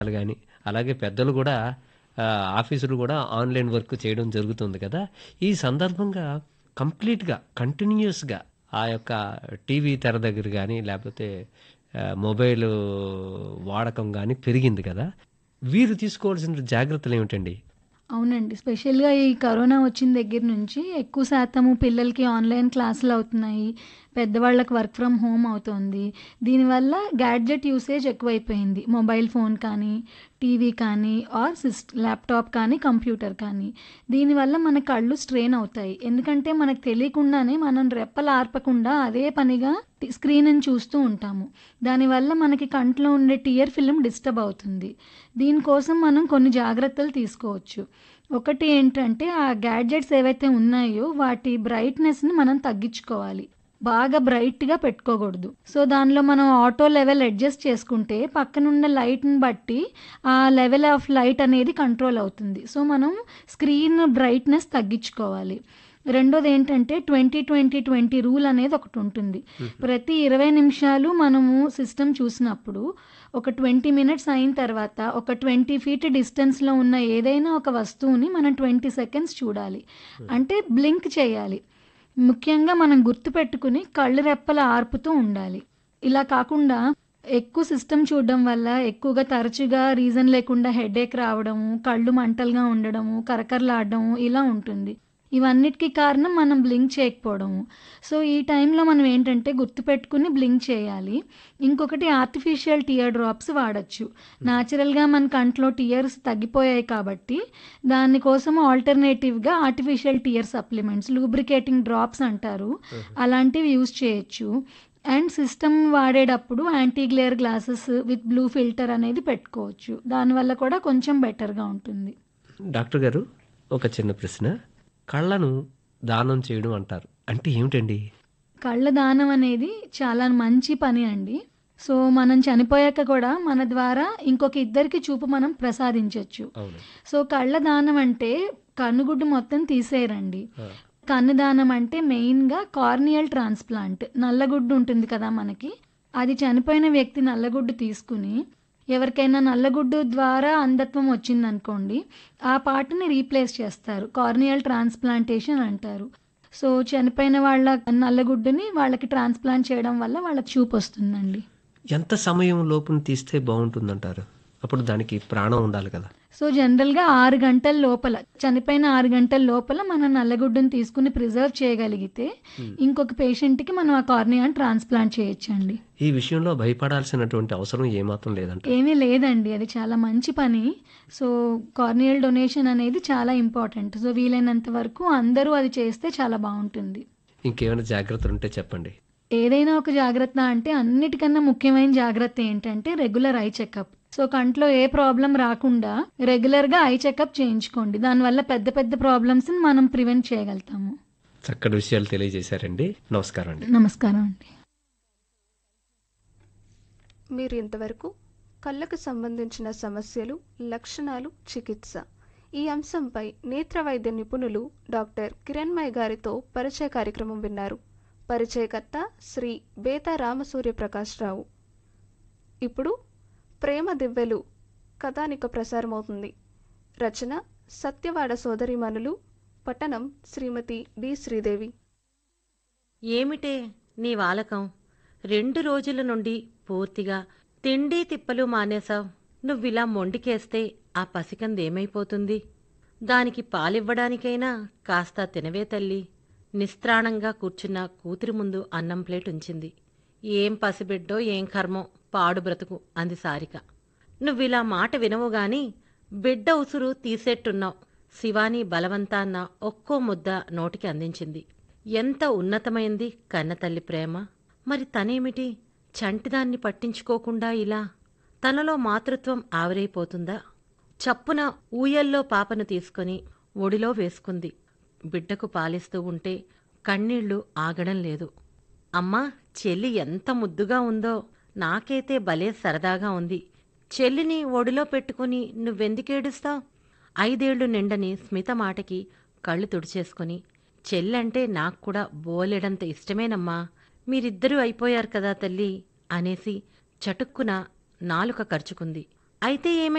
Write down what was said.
గాని, అలాగే పెద్దలు గూడా ఆహ్, ఆఫీసులు గూడా ఆన్‌లైన్ వర్క్ చేయడం జరుగుతుంది కదా! ఈ సందర్భంగా కంప్లీట్‌గా, కంటిన్యూయస్‌గా ఆ యొక్క టీవీ తెర దగ్గర గాని, లేపోతే ఆహ్, మొబైలు వాడకం గాని పెరిగింది కదా! వీరు తీసుకోవాల్సిన జాగ్రత్తలేమిటండి? అవునండి. స్పెషల్‌గా ఈ కరోనా వచ్చిన దగ్గర నుంచి ఎక్కువ శాతము పిల్లలకి ఆన్‌లైన్ క్లాసులవుతున్నాయి. పెద్దవాళ్ళకి వర్క్ ఫ్రమ్ హోమ్ అవుతోంది. దీనివల్ల గ్యాడ్జెట్ యూసేజ్ ఎక్కువైపోయింది. మొబైల్ ఫోన్ కానీ, టీవీ కానీ ఆర్ సిస్ ల్యాప్‌టాప్ కానీ, కంప్యూటర్ కానీ. దీనివల్ల మన కళ్ళు స్ట్రెయిన్ అవుతాయి. ఎందుకంటే మనకు తెలియకుండానే మనం రెప్పలు ఆర్పకుండా అదే పనిగా టి స్క్రీన్‌ని చూస్తూ ఉంటాము. దానివల్ల మనకి కంట్లో ఉండే టియర్ ఫిల్మ్ డిస్టర్బ్ అవుతుంది. దీనికోసం మనం కొన్ని జాగ్రత్తలు తీసుకోవచ్చు. ఒకటి ఏంటంటే ఆ గ్యాడ్జెట్స్ ఏవైతే ఉన్నాయో వాటి బ్రైట్‌నెస్‌ని మనం తగ్గించుకోవాలి. బాగా బ్రైట్‌గా పెట్టుకోకూడదు. సో, దానిలో మనం ఆటో లెవెల్ అడ్జస్ట్ చేసుకుంటే పక్కనున్న లైట్‌ని బట్టి ఆ లెవెల్ ఆఫ్ లైట్ అనేది కంట్రోల్ అవుతుంది. సో, మనం స్క్రీన్ బ్రైట్‌నెస్ తగ్గించుకోవాలి. రెండోదేంటంటే 20, 20, 20 రూల్ అనేది ఒకటుంటుంది. హుహు. ప్రతి 20 నిమిషాలు మనము సిస్టమ్ చూసినప్పుడు ఒక 20 మినిట్స్ అయిన తర్వాత ఒక 20 ఫీట్ డిస్టెన్స్‌లో ఉన్న ఏదైనా ఒక వస్తువుని మనం 20 సెకండ్స్ చూడాలి. హ్మ్. అంటే బ్లింక్ చేయాలి. ముఖ్యంగా మనం గుర్తుపెట్టుకుని కళ్ళు రెప్పలు ఆర్పుతూ ఉండాలి. ఇలా కాకుండా ఎక్కువ సిస్టమ్ చూడడం వల్ల ఎక్కువగా తరచుగా రీజన్ లేకుండా హెడేక్ రావడము, కళ్ళు మంటలుగా ఉండడము, కరకరలాడడము ఇలా ఉంటుంది. ఇవన్నిటికి కారణం మనం బ్లింక్ చేయకపోవడము. సో, ఈ టైంలో మనం ఏంటంటే గుర్తుపెట్టుకుని బ్లింక్ చేయాలి. ఇంకొకటి ఆర్టిఫిషియల్ టియర్ డ్రాప్స్ వాడొచ్చు. హ్మ్. నేచురల్‌గా మన కంట్లో టియర్స్ తగ్గిపోయాయి కాబట్టి దాని కోసం ఆల్టర్‌నేటివ్‌గా artificial tear supplements lubricating drops అంటారు. హుహు. అలాంటివి యూజ్ చేయొచ్చు. అండ్ సిస్టమ్ వాడేటప్పుడు anti glare glasses with blue filter అనేది పెట్టుకోవచ్చు. దానివల్ల కూడా కొంచెం బెటర్‌గా ఉంటుంది. డాక్టర్ గారు ఒక చిన్న ప్రశ్న. కళ్ళను దానం చేయడం అంటారు. అంటే ఏమిటండి? కళ్ళ దానం అనేది చాలా మంచి పని అండి. సో, మనం చనిపోయాక కూడా మన ద్వారా ఇంకొక ఇద్దరికి చూపు మనం ప్రసాదించొచ్చు. అవును. సో, కళ్ళ దానం అంటే కన్నుగుడ్డు మొత్తం తీసేయరండి. ఆ! కన్ను దానం అంటే మెయిన్‌గా కార్నియల్ ట్రాన్స్‌ప్లాంట్. నల్లగుడ్డు ఉంటుంది కదా మనకి. అది చనిపోయిన వ్యక్తి నల్లగుడ్డు తీసుకుని ఎవరికైనా నల్లగుడ్డు ద్వారా అంధత్వం వచ్చిందనుకోండి, ఆ పార్ట్‌ని రీప్లేస్ చేస్తారు. కార్నియల్ ట్రాన్స్‌ప్లాంటేషన్ అంటారు. సో, చనిపోయిన వాళ్ళ నల్లగుడ్డుని వాళ్ళకి ట్రాన్స్‌ప్లాంట్ చేయడం వల్ల వాళ్ళకి చూపొస్తుందండి. ఎంత సమయం లోపున తీస్తే బావుంటుందంటారు? అప్పుడు దానికి ప్రాణం ఉండాలి కదా! సో, జనరల్‌గా 6 గంటల లోపల చనిపోయిన 6 గంటల లోపల మనం నల్లగుడ్డుని తీసుకొని ప్రిజర్వ్ చేయగలిగితే హ్మ్. ఇంకొక పేషెంట్‌కి మనం ఆ కార్నియాని ట్రాన్స్‌ప్లాంట్ చేయొచ్చండి. ఈ విషయంలో భయపడాల్సినటువంటి అవసరం ఏమాత్రం లేదంటారు. ఏమీ లేదండి. అది చాలా మంచి పని. సో, కార్నియల్ డొనేషన్ అనేది చాలా ఇంపార్టెంట్. సో, వీలైనంత వరకు అందరూ అది చేస్తే చాలా బావుంటుంది. ఇంకేమైనా జాగ్రత్తలుంటే చెప్పండి. ఏదైనా ఒక జాగ్రత్త అంటే అన్నిటికన్నా ముఖ్యమైన జాగ్రత్త ఏంటంటే రెగ్యులర్ ఐ చెకప్. సో, కంట్లో ఏ ప్రాబ్లమ్ రాకుండా రెగ్యులర్‌గా ఐ చెకప్ చేయించుకోండి. దానివల్ల పెద్ద పెద్ద ప్రాబ్లమ్స్‌ని మనం ప్రివెంట్ చేయగలుగుతాము. చక్కటి విషయాలు తెలియజేశారండి. నమస్కారం అండి. నమస్కారం అండి. మీరు ఇంతవరకు కళ్ళకు సంబంధించిన సమస్యలు, లక్షణాలు, చికిత్స ఈ అంశంపై నేత్ర వైద్య నిపుణులు డాక్టర్ కిరణ్మయ్ గారితో పరిచయ కార్యక్రమం విన్నారు. పరిచయకర్త శ్రీ బేతా రామసూర్య ప్రకాష్ రావు. ఇప్పుడు ప్రేమ దివ్వెలు కథానిక ప్రసారమవుతుంది. రచన సత్యవాడ సోదరీమణులు పఠనం శ్రీమతి డి శ్రీదేవి ఏమిటే నీ వాలకం రెండు రోజుల నుండి పూర్తిగా తిండి తిప్పలు మానేశావు నువ్విలా మొండికేస్తే ఆ పసికందేమైపోతుంది దానికి పాలివ్వడానికైనా కాస్త తినవే తల్లి నిస్త్రాణంగా కూర్చున్న కూతురి ముందు అన్నం ప్లేట్ ఉంచింది ఏం పసిబిడ్డో ఏం కర్మో పాడు బ్రతుకు అంది సారిక నువ్విలా మాట వినవు గాని బిడ్డ ఉసురు తీసేట్టున్నావు శివాని బలవంతాన్న ఒక్కో ముద్ద నోటికి అందించింది ఎంత ఉన్నతమైంది కన్నతల్లి ప్రేమ మరి తనేమిటి చంటిదాన్ని పట్టించుకోకుండా ఇలా తనలో మాతృత్వం ఆవిరైపోతుందా చప్పున ఊయల్లో పాపను తీసుకొని ఒడిలో వేసుకుంది బిడ్డకు పాలిస్తూ ఉంటే కన్నీళ్లు ఆగడం లేదు అమ్మా చెల్లి ఎంత ముద్దుగా ఉందో నాకైతే భలే సరదాగా ఉంది చెల్లిని ఒడిలో పెట్టుకుని నువ్వెందుకేడుస్తావు ఐదేళ్లు నిండని స్మిత మాటకి కళ్ళు తుడిచేసుకుని చెల్లంటే నాకు కూడా బోలెడంత ఇష్టమేనమ్మా మీరిద్దరూ అయిపోయారు కదా తల్లి అనేసి చటుక్కున నాలుక ఖర్చుకుంది అయితే ఏమై